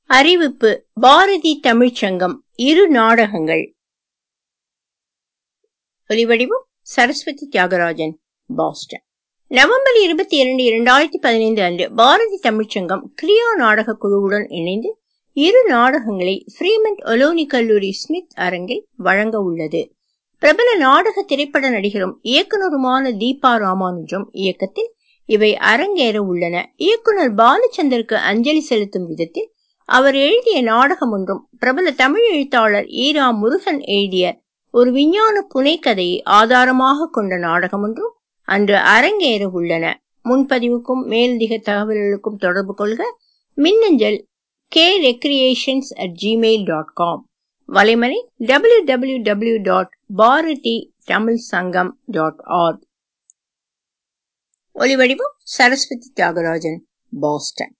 அறிவிப்பு பாரதி தமிழ்ச்சங்கம் இரு நாடகங்கள் ஒலிவடிவம் சரஸ்வதி தியாகராஜன் பாஸ்டன் நவம்பர் இருபத்தி இரண்டு இரண்டாயிரத்தி பதினைந்து அன்று பாரதி தமிழ்ச்சங்கம் கிரியா நாடக குழுவுடன் இணைந்து இரு நாடகங்களை ஃப்ரீமண்ட் ஒலோனி கல்லூரி ஸ்மித் அரங்கில் வழங்க உள்ளது பிரபல நாடக திரைப்பட நடிகரும் இயக்குனருமான தீபா ராமானுஜம் இயக்கத்தில் இவை அரங்கேற உள்ளன இயக்குனர் பாலச்சந்தருக்கு அஞ்சலி செலுத்தும் விதத்தில் அவர் எழுதிய நாடகம் ஒன்றும் பிரபல தமிழ் எழுத்தாளர் ஈரா முருகன் எழுதிய ஒரு விஞ்ஞான புனைக்கதையை ஆதாரமாக கொண்ட நாடகம் ஒன்றும் அன்று அரங்கேற உள்ளன முன்பதிவுக்கும் மேலதிக தகவல்களுக்கும் தொடர்பு கொள்க மின்னஞ்சல் K recreations at Gmail dot com வலைமலை W W W dot Bharathi Tamil Sangam dot arc ஒலிவடிவம் சரஸ்வதி தியாகராஜன் பாஸ்டன்